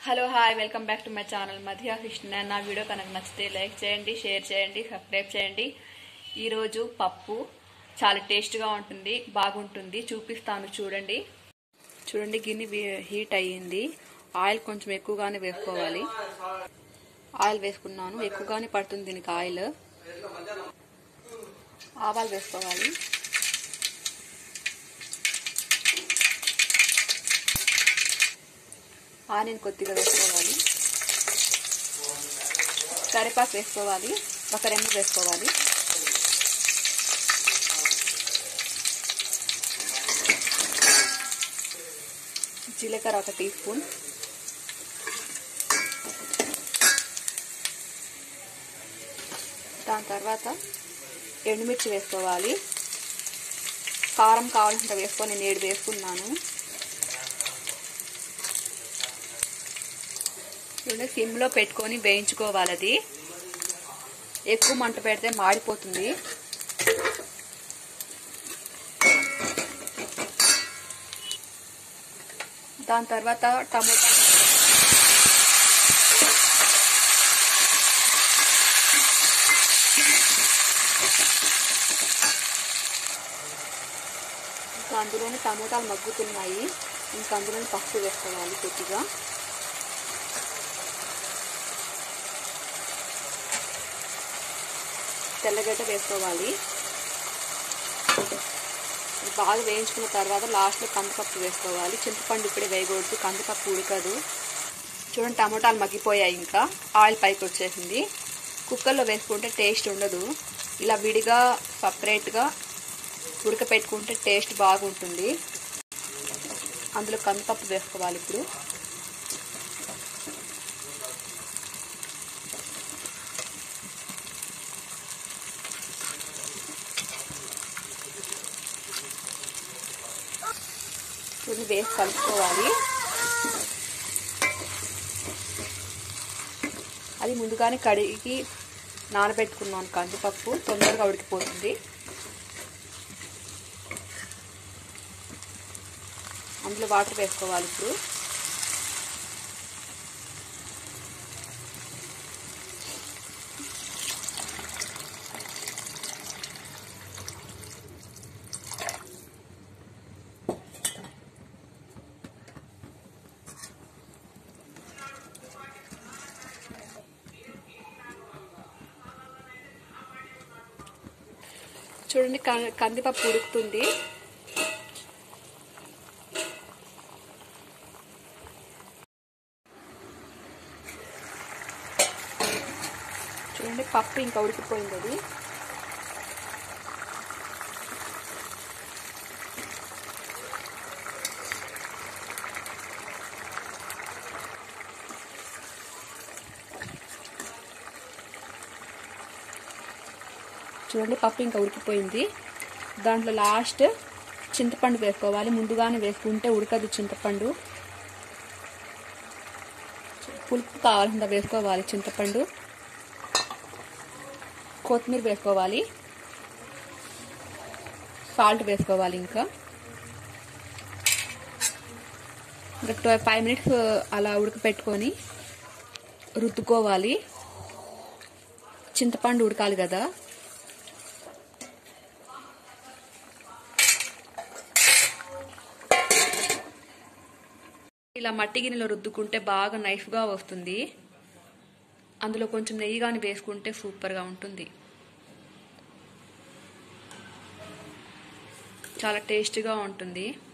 hello hi welcome back to my channel Madhya Krishna నా video కనుక నచ్చితే లైక్ చేయండి షేర్ చేయండి సబ్స్క్రైబ్ చేయండి ఈరోజు పప్పు చాలా టేస్ట్గా ఉంటుంది బాగుంటుంది చూపిస్తాను చూడండి చూడండి గిన్నె వీ- హీట్ అయ్యింది ఆయిల్ కొంచెం ఎక్కువగానే వేసుకోవాలి ఆయిల్ వేసుకున్నాను ఎక్కువగానే పడుతుంది దీనికి ఆయిల్ ఆవాలు వేసుకోవాలి ఆనియన్ కొద్దిగా వేసుకోవాలి కరివేపాకు వేసుకోవాలి ఒక రెండు వేసుకోవాలి జీలకర్ర ఒక టీ స్పూన్ దాని తర్వాత ఎండుమిర్చి వేసుకోవాలి కారం కావాల్సినంత వేసుకొని నేను ఏడు వేసుకున్నాను చూడండి సిమ్లో పెట్టుకొని వేయించుకోవాలి అది ఎక్కువ మంట పెడితే మాడిపోతుంది దాని తర్వాత టమోటా ఇంకా అందులోనే టమోటాలు మగ్గుతున్నాయి ఇంకా అందులోనే పసుపు వేసుకోవాలి కొద్దిగా తెల్లగడ్డ వేసుకోవాలి బాగా వేయించుకున్న తర్వాత లాస్ట్లో కందిపప్పు వేసుకోవాలి చింతపండు ఇప్పుడే వేయకూడదు కందిపప్పు ఉడకదు చూడండి టమోటాలు మగ్గిపోయాయి ఇంకా ఆయిల్ పైకి వచ్చేసింది కుక్కర్లో వేసుకుంటే టేస్ట్ ఉండదు ఇలా విడిగా సపరేట్గా ఉడకపెట్టుకుంటే టేస్ట్ బాగుంటుంది అందులో కందిపప్పు వేసుకోవాలి ఇప్పుడు కొన్ని వేసి కలుపుకోవాలి అది ముందుగానే కడిగి నానబెట్టుకున్నాను కందిపప్పు తొందరగా ఉడికిపోతుంది అందులో వాటర్ వేసుకోవాలి ఇప్పుడు చూడండి క- కందిపప్పు ఉడుకుతుంది చూడండి పప్పు ఇంకా ఉడికిపోయింది అది చూడండి పప్పు ఇంకా ఉడికిపోయింది దాంట్లో లాస్ట్ చింతపండు వేసుకోవాలి ముందుగానే వేసుకుంటే ఉడకదు చింతపండు పులుపు కావాల్సింద వేసుకోవాలి చింతపండు కొత్తిమీర వేసుకోవాలి సాల్ట్ వేసుకోవాలి ఇంకా ఇంకా ఫైవ్ మినిట్స్ అలా ఉడకపెట్టుకొని రుద్దుకోవాలి చింతపండు ఉడకాలి కదా ఇలా మట్టి గిన్నెలో రుద్దుకుంటే బాగా నైఫ్గా వస్తుంది అందులో కొంచెం నెయ్యి కానీ వేసుకుంటే సూపర్గా ఉంటుంది చాలా టేస్ట్గా ఉంటుంది